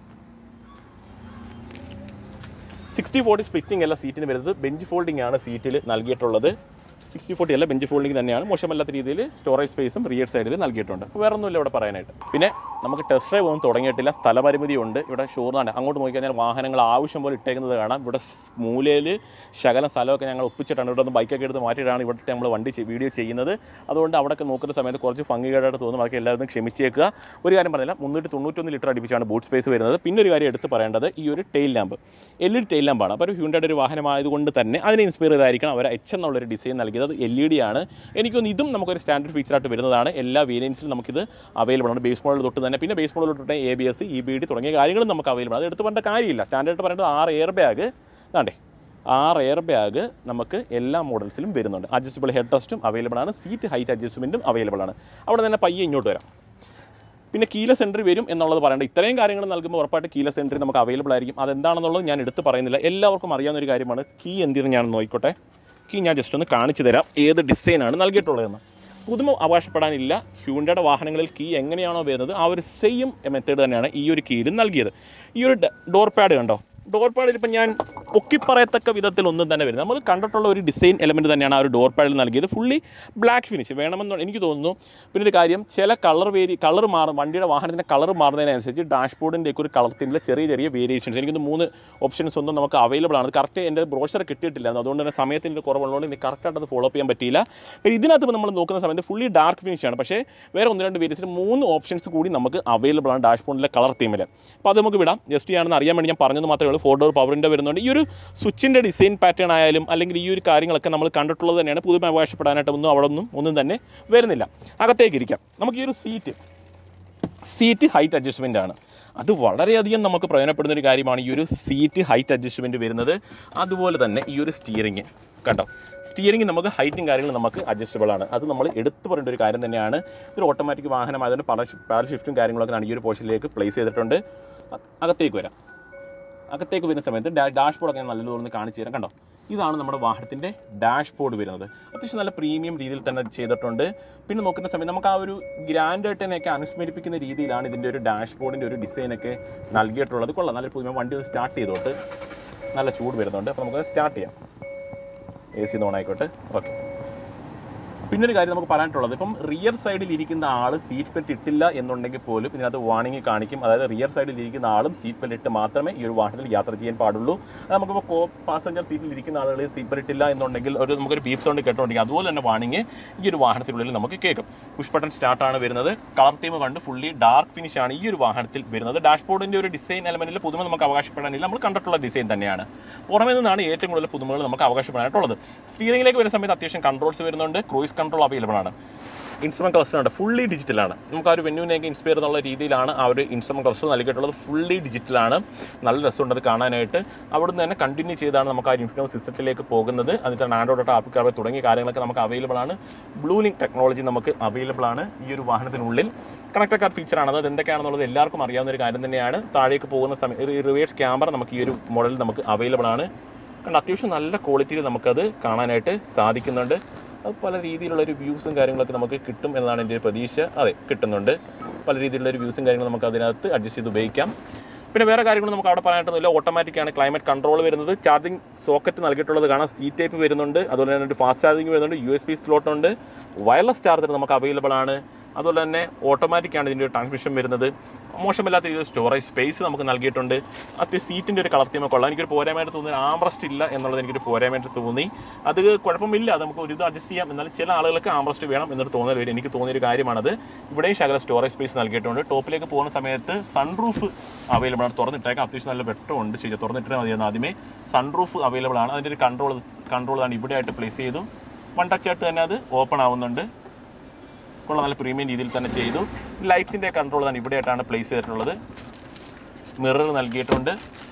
സിക്സ്റ്റി ഫോർട്ടി സ്പ്ലിറ്റിംഗ് അല്ല സീറ്റിന് വരുന്നത് ബെഞ്ച് ഫോൾഡിംഗ് ആണ് സീറ്റിൽ നൽകിയിട്ടുള്ളത് സിക്സ്റ്റി ഫോർട്ടി അല്ല ബെഞ്ച് ഫോൾഡിംഗ് തന്നെയാണ് മോശമല്ലാത്ത രീതിയിൽ സ്റ്റോറേജ് സ്പേസും റിയർ സൈഡിൽ നൽകിയിട്ടുണ്ട് അപ്പോൾ വേറെ ഒന്നുമില്ല ഇവിടെ പറയാനായിട്ട് പിന്നെ നമുക്ക് ടെസ്റ്റ് ഡ്രൈവ് ഒന്നും തുടങ്ങിയിട്ടില്ല സ്ഥലപരിമിതി ഉണ്ട് ഇവിടെ ഷോറാണ് അങ്ങോട്ട് നോക്കിക്കഴിഞ്ഞാൽ വാഹനങ്ങൾ ആവശ്യം പോലെ ഇട്ടേക്കുന്നത് കാണാം ഇവിടെ സ് മൂലയിൽ ശകലം സ്ഥലമൊക്കെ ഞങ്ങൾ ഒപ്പിച്ചിട്ടാണ് ഇവിടെ നിന്ന് ബൈക്കൊക്കെ എടുത്ത് മാറ്റിയിട്ടാണ് ഇവിടുത്തെ നമ്മൾ വണ്ടി ചെ- വീഡിയോ ചെയ്യുന്നത് അതുകൊണ്ട് അവിടെയൊക്കെ നോക്കുന്ന സമയത്ത് കുറച്ച് ഭംഗികേടായിട്ട് തോന്നും അതൊക്കെ എല്ലാവരും ക്ഷമിച്ചേക്കുക ഒരു കാര്യം പറഞ്ഞില്ല മുന്നൂറ്റി തൊണ്ണൂറ്റൊന്ന് ലിറ്റർ അടുപ്പിച്ചാണ് ബൂട്ട് സ്പേസ് വരുന്നത് പിന്നെ ഒരു കാര്യം എടുത്ത് പറയേണ്ടത് ഈ ഒരു tail lamp L E D tail ലാമ്പാണ് അപ്പോൾ ഒരു ഹ്യൂണ്ടയുടെ ഒരു വാഹനമായതുകൊണ്ട് തന്നെ അതിനെ ഇൻസ്പയർ ചെയ്തായിരിക്കണം അവർ എച്ച് എന്നുള്ളൊരു ഡിസൈൻ നൽകിയത് നൽകിയത് അത് എൽ ഇ ഡി ആണ് എനിക്കൊന്ന് ഇതും നമുക്കൊരു സ്റ്റാൻഡേർഡ് ഫീച്ചറായിട്ട് വരുന്നതാണ് എല്ലാ വേരിയൻസിലും നമുക്കിത് അവൈലബിൾ ആണ് ബേസ് മോഡൽ തൊട്ട് തന്നെ പിന്നെ ബേസ് മോഡൽ തൊട്ട് A B S E B D തുടങ്ങിയ കാര്യങ്ങളും നമുക്ക് അവൈലബിൾ ആണ് അത് എടുത്ത് പറഞ്ഞ കാര്യമില്ല സ്റ്റാൻഡേർഡ് പറയുന്നത് ആറ് എയർ ബാഗ് ഇതാണ്ടേ ആറ് എയർ ബാഗ് നമുക്ക് എല്ലാ മോഡൽസിലും വരുന്നുണ്ട് അഡ്ജസ്റ്റബിൾ ഹെഡ് റെസ്റ്റും അവൈലബിൾ ആണ് സീറ്റ് ഹൈറ്റ് അഡ്ജസ്റ്റ്മെൻറ്റും അവൈലബിൾ ആണ് അവിടെ തന്നെ പയ്യെ ഇങ്ങോട്ട് വരാം പിന്നെ കീലസ് എൻട്രി വരും എന്നുള്ളത് പറയേണ്ട ഇത്രയും കാര്യങ്ങൾ നൽകുമ്പോൾ ഉറപ്പായിട്ട് കീലസ് എൻട്രി നമുക്ക് അവൈലബിൾ ആയിരിക്കും അതെന്താണെന്നുള്ളത് ഞാൻ എടുത്ത് പറയുന്നില്ല എല്ലാവർക്കും അറിയാവുന്ന ഒരു കാര്യമാണ് കീ എന്തിന് ഞാൻ നോക്കിക്കോട്ടെ കീ ഞാൻ ജസ്റ്റ് ഒന്ന് കാണിച്ചു തരാം ഏത് ഡിസൈനാണ് നൽകിയിട്ടുള്ളതെന്ന് പുതുമ അവകാശപ്പെടാനില്ല ഹ്യൂണ്ടയുടെ വാഹനങ്ങളിൽ കീ എങ്ങനെയാണോ വരുന്നത് ആ ഒരു സെയിം മെത്തേഡ് തന്നെയാണ് ഈ ഒരു കീയിലും നൽകിയത് ഈ ഒരു ഡോർ പാഡ് കണ്ടോ ഡോർ പാഡിൽ ഇപ്പം ഞാൻ പൊക്കിപ്പറയത്തക്ക വിധത്തിൽ ഒന്നും തന്നെ വരുന്നത് നമ്മൾ കണ്ടിട്ടുള്ള ഒരു ഡിസൈൻ എലമെൻറ്റ് തന്നെയാണ് ആ ഒരു ഡോർ പാഡിൽ നൽകിയത് ഫുള്ളി ബ്ലാക്ക് ഫിനിഷ് വേണമെന്ന് എനിക്ക് തോന്നുന്നു പിന്നെ ഒരു കാര്യം ചില കളർ വേരി കളർ മാറും വണ്ടിയുടെ വാഹനത്തിൻ്റെ കളർ മാറുന്നതിനനുസരിച്ച് ഡാഷ്ബോർഡിൻ്റെ ഒക്കെ ഒരു കളർ തീമിലെ ചെറിയ ചെറിയ വേരിയേഷൻസ് എനിക്കൊന്ന് മൂന്ന് ഓപ്ഷൻസ് ഒന്നും നമുക്ക് അവൈലബിൾ ആണ് കറക്റ്റ് എൻ്റെ ബ്രോഷർ കിട്ടിയിട്ടില്ലായിരുന്നു അതുകൊണ്ട് തന്നെ സമയത്തിൻ്റെ കുറവുള്ളതുകൊണ്ട് എനിക്ക് കറക്റ്റായിട്ട് അത് ഫോളോ ചെയ്യാൻ പറ്റിയില്ല പിന്നെ ഇതിനകത്ത് നമ്മൾ നോക്കുന്ന സമയത്ത് ഫുള്ളി ഡാർക്ക് ഫിനിഷ് ആണ് പക്ഷേ വേറെ ഒന്ന് രണ്ട് വേരിയൻസിൽ മൂന്ന് ഓപ്ഷൻസ് കൂടി നമുക്ക് അവൈലബിൾ ആണ് ഡാഷ്ബോർഡിലെ കളർ തീമിൽ അപ്പോൾ അത് നമുക്ക് വിടാം ജസ്റ്റ് ആണെന്ന് അറിയാൻ വേണ്ടി ഞാൻ പറഞ്ഞത് മാത്രമേ ഉള്ളൂ ഫോർ ഡോർ പവറിൻ്റെ വരുന്നുണ്ട് ഈ ഒരു സ്വിച്ചിൻ്റെ ഡിസൈൻ പാറ്റേൺ ആയാലും അല്ലെങ്കിൽ ഈ ഒരു കാര്യങ്ങളൊക്കെ നമ്മൾ കണ്ടിട്ടുള്ളത് തന്നെയാണ് പുതുമ അവകാശപ്പെടാനായിട്ട് ഒന്നും അവിടെ ഒന്നും ഒന്നും തന്നെ വരുന്നില്ല അകത്തേക്ക് ഇരിക്കാം നമുക്ക് ഈ ഒരു സീറ്റ് സീറ്റ് ഹൈറ്റ് അഡ്ജസ്റ്റ്മെൻ്റ് ആണ് അത് വളരെയധികം നമുക്ക് പ്രയോജനപ്പെടുന്ന ഒരു കാര്യമാണ് ഈ ഒരു സീറ്റ് ഹൈറ്റ് അഡ്ജസ്റ്റ്മെൻറ്റ് വരുന്നത് അതുപോലെ തന്നെ ഈ ഒരു സ്റ്റിയറിങ് കണ്ടോ സ്റ്റിയറിംഗ് നമുക്ക് ഹൈറ്റും കാര്യങ്ങളും നമുക്ക് അഡ്ജസ്റ്റബിൾ ആണ് അത് നമ്മൾ എടുത്തു പറയേണ്ട ഒരു കാര്യം തന്നെയാണ് ഇതൊരു ഓട്ടോമാറ്റിക് വാഹനമായതുകൊണ്ട് പല പാൽ ഷിഫ്റ്റും കാര്യങ്ങളൊക്കെ ആണ് ഈ ഒരു പോർഷനിലേക്ക് പ്ലേസ് ചെയ്തിട്ടുണ്ട് അ- അകത്തേക്ക് വരാം അകത്തേക്ക് വരുന്ന സമയത്ത് ഡാ ഡാഷ് ബോർഡൊക്കെ ഞാൻ നല്ലതുപോലെ കാണിച്ചു തരാം കണ്ടോ ഇതാണ് നമ്മുടെ വാഹനത്തിൻ്റെ ഡാഷ് ബോർഡ് വരുന്നത് അത്യാവശ്യം നല്ല പ്രീമിയം രീതിയിൽ തന്നെ ചെയ്തിട്ടുണ്ട് പിന്നെ നോക്കുന്ന സമയത്ത് നമുക്ക് ആ ഒരു ഗ്രാൻഡായിട്ടൊക്കെ അനുസ്മരിപ്പിക്കുന്ന രീതിയിലാണ് ഇതിൻ്റെ ഒരു ഡാഷ് ബോർഡിൻ്റെ ഒരു ഡിസൈനൊക്കെ നൽകിയിട്ടുള്ളത് കൊള്ളാം നല്ല പുതിയ വണ്ടി ഒന്ന് സ്റ്റാർട്ട് ചെയ്തോട്ട് നല്ല ചൂട് വരുന്നുണ്ട് അപ്പോൾ നമുക്ക് സ്റ്റാർട്ട് ചെയ്യാം എ സി ഓൺ ആയിക്കോട്ടെ ഓക്കെ പിന്നെ ഒരു കാര്യം നമുക്ക് പറയാനായിട്ടുള്ളത് ഇപ്പം റിയർ സൈഡിൽ ഇരിക്കുന്ന ആൾ സീറ്റ് ബെൽറ്റ് ഇട്ടില്ല എന്നുണ്ടെങ്കിൽ പോലും ഇതിനകത്ത് വാണിംഗ് കാണിക്കും അതായത് റിയർ സൈഡിൽ ഇരിക്കുന്ന ആളും സീറ്റ് ബെൽറ്റ് ഇട്ട് മാത്രമേ ഈ ഒരു വാഹനത്തിൽ യാത്ര ചെയ്യാൻ പാടുള്ളൂ അത് നമുക്കിപ്പോൾ കോ പാസഞ്ചർ സീറ്റിൽ ഇരിക്കുന്ന ആളുകൾ സീറ്റ് ബെൽറ്റ് ഇല്ല എന്നുണ്ടെങ്കിൽ ഒരു നമുക്കൊരു ബീഫ് സൗണ്ട് കേട്ടോണ്ടെങ്കിൽ അതുപോലെ തന്നെ വാണിംഗ് ഈ ഒരു വാഹനത്തിനുള്ളിൽ നമുക്ക് കേൾക്കും പുഷ് ബട്ടൺ സ്റ്റാർട്ടാണ് വരുന്നത് കളർ തീം കണ്ട് ഫുള്ളി ഡാർക്ക് ഫിനിഷ് ആണ് ഈ ഒരു വാഹനത്തിൽ വരുന്നത് ഡാഷ്ബോർഡിൻ്റെ ഒരു ഡിസൈൻ എലമെൻറ്റിൽ പുതുമ നമുക്ക് അവകാശപ്പെടാനില്ല നമ്മൾ കണ്ടിട്ടുള്ള ഡിസൈൻ തന്നെയാണ് പുറമേ നിന്നാണ് ഏറ്റവും കൂടുതൽ പുതുമകൾ നമുക്ക് അവകാശപ്പെടാനായിട്ടുള്ളത് സ്റ്റിയറിംഗിലേക്ക് വരുന്ന സമയത്ത് അത്യാവശ്യം കൺട്രോൾസ് വരുന്നുണ്ട് ക്രൂയിസ് കൺട്രോൾ അവൈലബിൾ ആണ് ഇൻസ്ട്രുമെന്റ് ക്ലസ്റ്റർ ഉണ്ട് ഫുള്ളി ഡിജിറ്റലാണ് നമുക്ക് ആ ഒരു വെന്യൂനെയൊക്കെ ഇൻസ്പയർ എന്നുള്ള രീതിയിലാണ് ആ ഒരു ഇൻസ്ട്രുമെന്റ് ക്ലസ്റ്റർ നൽകിയിട്ടുള്ളത് ഫുള്ളി ഡിജിറ്റലാണ് നല്ല രസമുണ്ട് അത് കാണാനായിട്ട് അവിടുന്ന് തന്നെ കണ്ടിന്യൂ ചെയ്താണ് നമുക്ക് ആ ഇൻഫ്ലുവൻസ് സിസ്റ്റത്തിലേക്ക് പോകുന്നത് അതിൻ്റെ ആൻഡ്രോയിഡ് ആപ്പ് കാർഡ് തുടങ്ങിയ കാര്യങ്ങളൊക്കെ നമുക്ക് അവൈലബിൾ ആണ് ബ്ലൂ ലിങ്ക് ടെക്നോളജി നമുക്ക് അവൈലബിൾ ആണ് ഈ ഒരു വാഹനത്തിനുള്ളിൽ കണക്ടർ കാർ ഫീച്ചറാണ് അത് എന്തൊക്കെയാണെന്നുള്ളത് എല്ലാവർക്കും അറിയാവുന്ന ഒരു കാര്യം തന്നെയാണ് താഴേക്ക് പോകുന്ന സമയത്ത് ഒരു റിവേഴ്സ് ക്യാമറ നമുക്ക് ഈ ഒരു മോഡലിൽ നമുക്ക് അവൈലബിൾ ആണ് കാരണം അത്യാവശ്യം നല്ല ക്വാളിറ്റിയിൽ നമുക്കത് കാണാനായിട്ട് സാധിക്കുന്നുണ്ട് അത് പല രീതിയിലുള്ള ഒരു വ്യൂസും കാര്യങ്ങളൊക്കെ നമുക്ക് കിട്ടും എന്നതാണ് എൻ്റെ ഒരു പ്രതീക്ഷ അതെ കിട്ടുന്നുണ്ട് പല രീതിയിലുള്ള ഒരു വ്യൂസും കാര്യങ്ങളും നമുക്ക് അതിനകത്ത് അഡ്ജസ്റ്റ് ചെയ്ത് ഉപയോഗിക്കാം പിന്നെ വേറെ കാര്യങ്ങൾ നമുക്ക് അവിടെ പറയാനായിട്ടൊന്നുമില്ല ഓട്ടോമാറ്റിക് ആണ് ക്ലൈമറ്റ് കൺട്രോൾ വരുന്നത് ചാർജിങ് സോക്കറ്റ് നൽകിയിട്ടുള്ളത് കാണാം സി ടൈപ്പ് വരുന്നുണ്ട് അതുപോലെ തന്നെ ഒരു ഫാസ്റ്റ് ചാർജിങ് വരുന്നുണ്ട് യു എസ് പി സ്ലോട്ട് ഉണ്ട് വയർലെസ് ചാർജർ നമുക്ക് അവൈലബിൾ ആണ് അതുപോലെ തന്നെ ഓട്ടോമാറ്റിക് ആണ് ഇതിൻ്റെ ഒരു ട്രാൻസ്മിഷൻ വരുന്നത് മോശമില്ലാത്ത രീതിയിൽ സ്റ്റോറേജ് സ്പേസ് നമുക്ക് നൽകിയിട്ടുണ്ട് അത്യാവശ്യം സീറ്റിൻ്റെ ഒരു കളർ തീമൊക്കെ ഉള്ള എനിക്കൊരു പോരായ്മയായിട്ട് തോന്നി ആംബ്രസ്റ്റ് ഇല്ല എന്നുള്ളത് എനിക്കൊരു പോരായ്മയായിട്ട് തോന്നി അത് കുഴപ്പമില്ല അത് നമുക്ക് ഒരു ഇത് അഡ്ജസ്റ്റ് ചെയ്യാം എന്നാൽ ചില ആളുകൾക്ക് ആംബ്രസ്റ്റ് വേണം എന്നൊരു തോന്നൽ വരും എനിക്ക് തോന്നിയൊരു കാര്യമാണത് ഇവിടെയും ശകല സ്റ്റോറേജ് സ്പേസ് നൽകിയിട്ടുണ്ട് ടോപ്പിലേക്ക് പോകുന്ന സമയത്ത് സൺറൂഫ് അവൈലബിൾ ആണ് തുറന്നിട്ടേക്കാം അത്യാവശ്യം നല്ല വെട്ടമുണ്ട് ശരി തുറന്നിട്ടാൽ മതിയെന്ന് ആദ്യമേ സൺറൂഫ് അവൈലബിൾ ആണ് അതിൻ്റെ ഒരു കൺട്രോൾ കൺട്രോൾ ആണ് ഇവിടെ ആയിട്ട് പ്ലേസ് ചെയ്തു വൺ ടച്ച് ആയിട്ട് തന്നെ അത് ഓപ്പൺ ആവുന്നുണ്ട് കൊള്ളാം നല്ല പ്രീമിയം രീതിയിൽ തന്നെ ചെയ്തു ലൈറ്റ്സിൻ്റെ കൺട്രോൾ തന്നെ ഇവിടെ ആയിട്ടാണ് പ്ലേസ് ചെയ്തിട്ടുള്ളത് മിറർ നൽകിയിട്ടുണ്ട്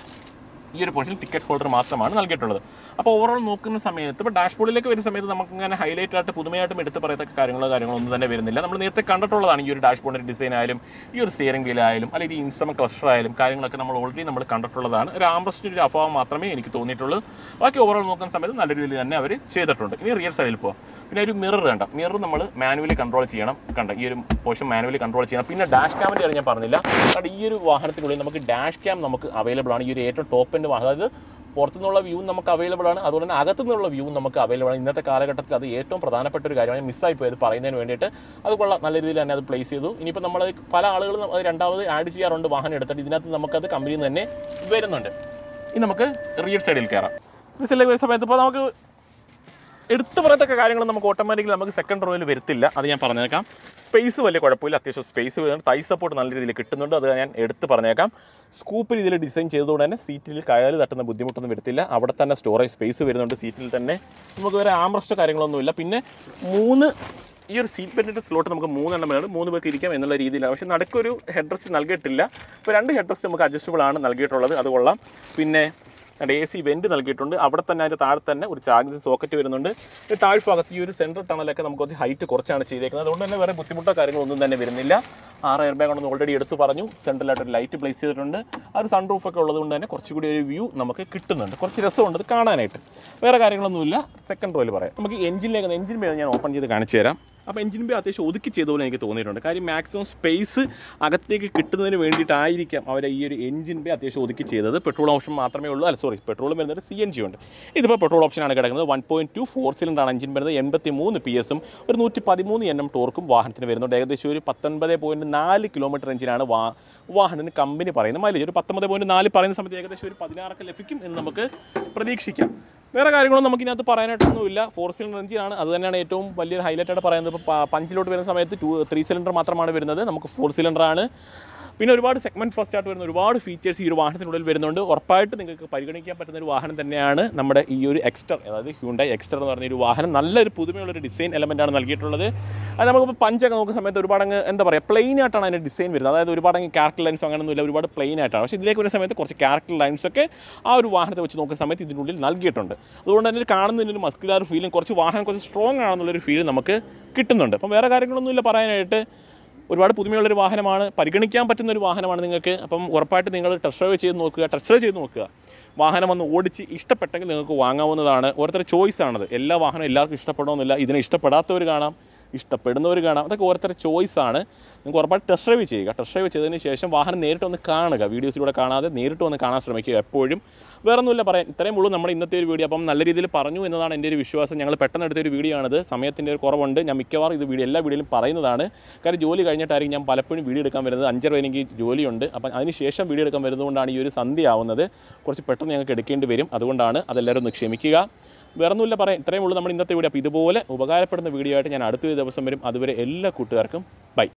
ഈ ഒരു പോർഷനിൽ ടിക്കറ്റ് ഹോൾഡർ മാത്രമാണ് നൽകിയിട്ടുള്ളത് അപ്പോൾ ഓവറോൾ നോക്കുന്ന സമയത്ത് ഇപ്പോൾ ഡാഷ്ബോർഡിലേക്ക് വരുന്ന സമയത്ത് നമുക്ക് ഇങ്ങനെ ഹൈലൈറ്റ് ആയിട്ട് പുതുമയായിട്ടും എടുത്ത് പറയത്തക്ക കാര്യങ്ങളോ കാര്യങ്ങളോ ഒന്നും തന്നെ വരുന്നില്ല നമ്മൾ നേരത്തെ കണ്ടിട്ടുള്ളതാണ് ഈ ഒരു ഡാഷ്ബോർഡിൻ്റെ ഡിസൈൻ ആയാലും ഈ ഒരു സ്റ്റിയറിംഗ് വീൽ ആയാലും അല്ലെങ്കിൽ ഈ ഇൻസ്ട്രുമെന്റ് ക്ലസ്റ്റർ ആയാലും കാര്യങ്ങളൊക്കെ നമ്മൾ ഓൾറെഡി നമ്മൾ കണ്ടിട്ടുള്ളതാണ് ഒരു ആംബ്രസ്റ്റിൻ്റെ ഒരു അഭാവം മാത്രമേ എനിക്ക് തോന്നിയിട്ടുള്ളൂ ബാക്കി ഓവറോൾ നോക്കുന്ന സമയത്ത് നല്ല രീതിയിൽ തന്നെ അവർ ചെയ്തിട്ടുണ്ട് ഇനി റിയർ സൈഡിൽ പോകാം പിന്നെ ഒരു മിറർ കണ്ട മിറർ നമ്മൾ മാനുവലി കൺട്രോൾ ചെയ്യണം കണ്ട ഈ ഒരു പോർഷൻ മാനുവലി കൺട്രോൾ ചെയ്യണം പിന്നെ ഡാഷ് ക്യാമിൻ്റെ കാര്യം ഞാൻ പറഞ്ഞില്ല കാരണം ഈ ഒരു വാഹനത്തിനുള്ളിൽ നമുക്ക് ഡാഷ് ക്യാം നമുക്ക് അവൈലബിൾ ആണ് ഈ ഒരു ഏറ്റവും ടോപ്പ് എൻ്റെ വാഹനം അതായത് പുറത്തുനിന്നുള്ള വ്യൂ നമുക്ക് അവൈലബിൾ ആണ് അതുപോലെ തന്നെ അകത്തു നിന്നുള്ള വ്യൂ നമുക്ക് അവൈലബിൾ ആണ് ഇന്നത്തെ കാലഘട്ടത്തിൽ അത് ഏറ്റവും പ്രധാനപ്പെട്ട ഒരു കാര്യമാണ് മിസ്സായി പോയത് പറയുന്നതിന് വേണ്ടിയിട്ട് അത് കൊള്ളാം നല്ല രീതിയിൽ തന്നെ അത് പ്ലേസ് ചെയ്തു ഇനിയിപ്പോൾ നമ്മൾ പല ആളുകളും അത് രണ്ടാമത് ആഡ് ചെയ്യാറുണ്ട് വാഹനം എടുത്തിട്ട് ഇതിനകത്ത് നമുക്കത് കമ്പനിയിൽ നിന്ന് തന്നെ വരുന്നുണ്ട് ഇനി നമുക്ക് റിയർ സൈഡിൽ കയറാം റിയർ സൈഡിൽ വരുന്ന സമയത്ത് ഇപ്പോൾ നമുക്ക് എടുത്തു പറയത്തക്ക കാര്യങ്ങൾ നമുക്ക് ഓട്ടോമാറ്റിക്കലി നമുക്ക് സെക്കൻഡ് റോയിൽ വരത്തില്ല അത് ഞാൻ പറഞ്ഞേക്കാം സ്പേസ് വലിയ കുഴപ്പമില്ല അത്യാവശ്യം സ്പേസ് വരുന്നുണ്ട് തൈ സപ്പോർട്ട് നല്ല രീതിയിൽ കിട്ടുന്നുണ്ട് അത് ഞാൻ എടുത്ത് പറഞ്ഞേക്കാം സ്കൂപ്പ് രീതിയിൽ ഡിസൈൻ ചെയ്തുകൊണ്ട് തന്നെ സീറ്റിൽ കയറി തട്ടുന്ന ബുദ്ധിമുട്ടൊന്നും വരത്തില്ല അവിടെ തന്നെ സ്റ്റോറേജ് സ്പേസ് വരുന്നുണ്ട് സീറ്റിൽ തന്നെ നമുക്ക് വേറെ ആംബ്രസ്റ്റോ കാര്യങ്ങളൊന്നുമില്ല പിന്നെ മൂന്ന് ഈ ഒരു സീറ്റ് ബെൽറ്റിൻ്റെ സ്ലോട്ട് നമുക്ക് മൂന്നെണ്ണം വേണം മൂന്ന് പേർക്ക് ഇരിക്കാം എന്നുള്ള രീതിയിലാണ് പക്ഷേ നടുക്കൊരു ഹെഡ് റെസ്റ്റ് നൽകിയിട്ടില്ല ഇപ്പോൾ രണ്ട് ഹെഡ് റെസ്റ്റ് നമുക്ക് അഡ്ജസ്റ്റബിൾ ആണ് നൽകിയിട്ടുള്ളത് അത് കൊള്ളാം പിന്നെ എ സി വെൻറ്റ് നൽകിയിട്ടുണ്ട് അവിടെ തന്നെ അതിൻ്റെ താഴെ തന്നെ ഒരു ചാർജിങ് സോക്കറ്റ് വരുന്നുണ്ട് ഈ താഴ്ഭാഗത്ത് ഈ ഒരു സെൻട്രൽ ടണലൊക്കെ നമുക്ക് കുറച്ച് ഹൈറ്റ് കുറച്ചാണ് ചെയ്തേക്കുന്നത് അതുകൊണ്ട് തന്നെ വേറെ ബുദ്ധിമുട്ടോ കാര്യങ്ങളൊന്നും തന്നെ വരുന്നില്ല ആറ് എയർ ബാഗ് ഉണ്ടെന്ന് ഓൾറെഡി എടുത്തു പറഞ്ഞു സെൻട്രലായിട്ട് ഒരു ലൈറ്റ് പ്ലേസ് ചെയ്തിട്ടുണ്ട് ആ ഒരു സൺ റൂഫൊക്കെ ഉള്ളത് കൊണ്ട് തന്നെ കുറച്ചുകൂടി ഒരു വ്യൂ നമുക്ക് കിട്ടുന്നുണ്ട് കുറച്ച് രസമുണ്ട് അത് കാണാനായിട്ട് വേറെ കാര്യങ്ങളൊന്നുമില്ല സെക്കൻഡ് റോയിൽ പറയാം നമുക്ക് എഞ്ചിനിലേക്ക് എഞ്ചിൻ ബേ ഞാൻ ഓപ്പൺ ചെയ്ത് കാണിച്ചു തരാം അപ്പോൾ എഞ്ചിൻ ബേ അത്യാവശ്യം ഒതുക്കി ചെയ്ത പോലെ എനിക്ക് തോന്നിയിട്ടുണ്ട് കാര്യം മാക്സിമം സ്പേസ് അകത്തേക്ക് കിട്ടുന്നതിന് വേണ്ടിയിട്ടായിരിക്കാം അവർ ഈ ഒരു എഞ്ചിൻ ബേ അത്യാവശ്യം ഒതുക്കി ചെയ്തത് പെട്രോൾ ഓപ്ഷൻ മാത്രമേ ഉള്ളൂ അല്ല സോറി പെട്രോൾ വരുന്നത് സി എൻ ജി ഉണ്ട് ഇതിപ്പോൾ പെട്രോൾ ഓപ്ഷനാണ് കിടക്കുന്നത് വൺ പോയിൻറ്റ് ടു ഫോർ സിലിണ്ടറാണ് എഞ്ചിൻ വരുന്നത് എൺപത്തി മൂന്ന് പി എസും ഒരു നൂറ്റി പതിമൂന്ന് എൻ എം ടോർക്കും വാഹനത്തിന് വരുന്നുണ്ട് ഏകദേശം ഒരു പത്തൊൻപത് പോയിൻറ്റ് നാല് കിലോമീറ്റർ എഞ്ചിനാണ് വാ വാഹനത്തിന് കമ്പനി പറയുന്നത് മൈലേജ് ഒരു പത്തൊമ്പത് പോയിൻറ്റ് നാല് പറയുന്ന സമയത്ത് ഏകദേശം ഒരു പതിനാറൊക്കെ ലഭിക്കും എന്ന് നമുക്ക് പ്രതീക്ഷിക്കാം വേറെ കാര്യങ്ങളൊന്നും നമുക്ക് ഇതിനകത്ത് പറയാനായിട്ടൊന്നുമില്ല ഫോർ സിലിണ്ടർ എഞ്ചിനാണ് അത് തന്നെയാണ് ഏറ്റവും വലിയൊരു ഹൈലൈറ്റ് ആയിട്ട് പറയുന്നത് ഇപ്പോൾ പഞ്ചിലോട്ട് വരുന്ന സമയത്ത് ടു ത്രീ സിലിണ്ടർ മാത്രമാണ് വരുന്നത് നമുക്ക് ഫോർ സിലിണ്ടർ ആണ് പിന്നെ ഒരുപാട് സെഗ്മെൻറ്റ് ഫസ്റ്റ് ആയിട്ട് വരുന്ന ഒരുപാട് ഫീച്ചേഴ്സ് ഈ ഒരു വാഹനത്തിനുള്ളിൽ വരുന്നുണ്ട് ഉറപ്പായിട്ട് നിങ്ങൾക്ക് പരിഗണിക്കാൻ പറ്റുന്ന ഒരു വാഹനം തന്നെയാണ് നമ്മുടെ ഈ ഒരു എക്സ്റ്റർ അതായത് ഹ്യൂണ്ടായി എക്സ്റ്റർ എന്ന് പറഞ്ഞ ഒരു വാഹനം നല്ലൊരു പുതുമയുള്ളൊരു ഡിസൈൻ എലമെൻ്റ് ആണ് നൽകിയിട്ടുള്ളത് അത് നമുക്കിപ്പോൾ പഞ്ചൊക്കെ നോക്കുന്ന സമയത്ത് ഒരുപാട് അങ്ങ് എന്താ പറയുക പ്ലെയിൻ ആയിട്ടാണ് അതിൻ്റെ ഡിസൈൻ വരുന്നത് അതായത് ഒരുപാട് അങ്ങ് ക്യാരക്ടർ ലൈൻസ് അങ്ങനെയൊന്നുമില്ല ഒരുപാട് പ്ലെയിൻ ആയിട്ടാണ് പക്ഷേ ഇതിലേക്ക് വരുന്ന സമയത്ത് കുറച്ച് ക്യാരക്ടർ ലൈൻസ് ഒക്കെ ആ ഒരു വാഹനത്തെ വെച്ച് നോക്കുന്ന സമയത്ത് ഇതിനുള്ളിൽ നൽകിയിട്ടുണ്ട് അതുകൊണ്ട് തന്നെ കാണുന്നതിന് ഒരു മസ്കുലാർ ഫീലും കുറച്ച് വാഹനം കുറച്ച് സ്ട്രോങ് ആണെന്നുള്ളൊരു ഫീൽ നമുക്ക് കിട്ടുന്നുണ്ട് അപ്പം വേറെ കാര്യങ്ങളൊന്നുമില്ല പറയാനായിട്ട് ഒരുപാട് പുതുമയുള്ളൊരു വാഹനമാണ് പരിഗണിക്കാൻ പറ്റുന്ന ഒരു വാഹനമാണ് നിങ്ങൾക്ക് അപ്പം ഉറപ്പായിട്ട് നിങ്ങൾ ടെസ്റ്റ് ഡ്രൈവ് ചെയ്ത് നോക്കുക ടെസ്റ്റ് ഡ്രൈവ് ചെയ്ത് നോക്കുക വാഹനം ഒന്ന് ഓടിച്ച് ഇഷ്ടപ്പെട്ടെങ്കിൽ നിങ്ങൾക്ക് വാങ്ങാവുന്നതാണ് ഓരോരുത്തരുടെ ചോയ്സ് ആണത് എല്ലാ വാഹനവും എല്ലാവർക്കും ഇഷ്ടപ്പെടണമെന്നില്ല ഇതിനെ ഇഷ്ടപ്പെടാത്തവർ കാണാം ഇഷ്ടപ്പെടുന്നവർ കാണാം അതൊക്കെ ഓരോരുത്തരുടെ ചോയ്സ് ആണ് നിങ്ങൾക്ക് ഉറപ്പായിട്ട് ടെസ്റ്റ് ഡ്രൈവ് ചെയ്യുക ടെസ്റ്റ് ഡ്രൈവ് ചെയ്തതിന് ശേഷം വാഹനം നേരിട്ട് ഒന്ന് കാണുക വീഡിയോസിലൂടെ കാണാതെ നേരിട്ട് വന്ന് കാണാൻ ശ്രമിക്കുക എപ്പോഴും വേറെ ഒന്നുമില്ല പറയാൻ ഇത്രയും ഉള്ളൂ നമ്മുടെ ഇന്നത്തെ ഒരു വീഡിയോ അപ്പം നല്ല രീതിയിൽ പറഞ്ഞു എന്നതാണ് എൻ്റെ ഒരു വിശ്വാസം ഞങ്ങൾ പെട്ടെന്ന് എടുത്തൊരു വീഡിയോ ആണിത് സമയത്തിൻ്റെ ഒരു കുറവുണ്ട് ഞാൻ മിക്കവാറും ഇത് വീഡിയോ എല്ലാ വീഡിയോയിലും പറയുന്നതാണ് കാര്യം ജോലി കഴിഞ്ഞിട്ടായിരിക്കും ഞാൻ പലപ്പോഴും വീഡിയോ എടുക്കാൻ വരുന്നത് അഞ്ചര വരെ എനിക്ക് ജോലിയുണ്ട് അപ്പം അതിന് ശേഷം വീഡിയോ എടുക്കാൻ വരുന്നതുകൊണ്ടാണ് ഈ ഒരു സന്ധ്യ ആവുന്നത് കുറച്ച് പെട്ടെന്ന് ഞങ്ങൾക്ക് എടുക്കേണ്ടി വരും അതുകൊണ്ടാണ് അതെല്ലാവരും ഒന്ന് ക്ഷമിക്കുക വേറെ ഒന്നുമില്ല പറയാം ഇത്രയും ഉള്ളൂ നമ്മുടെ ഇന്നത്തെ വീഡിയോ അപ്പോൾ ഇതുപോലെ ഉപകാരപ്പെടുന്ന വീഡിയോ ആയിട്ട് ഞാൻ അടുത്തൊരു ദിവസം വരും അതുവരെ എല്ലാ കൂട്ടുകാർക്കും ബൈ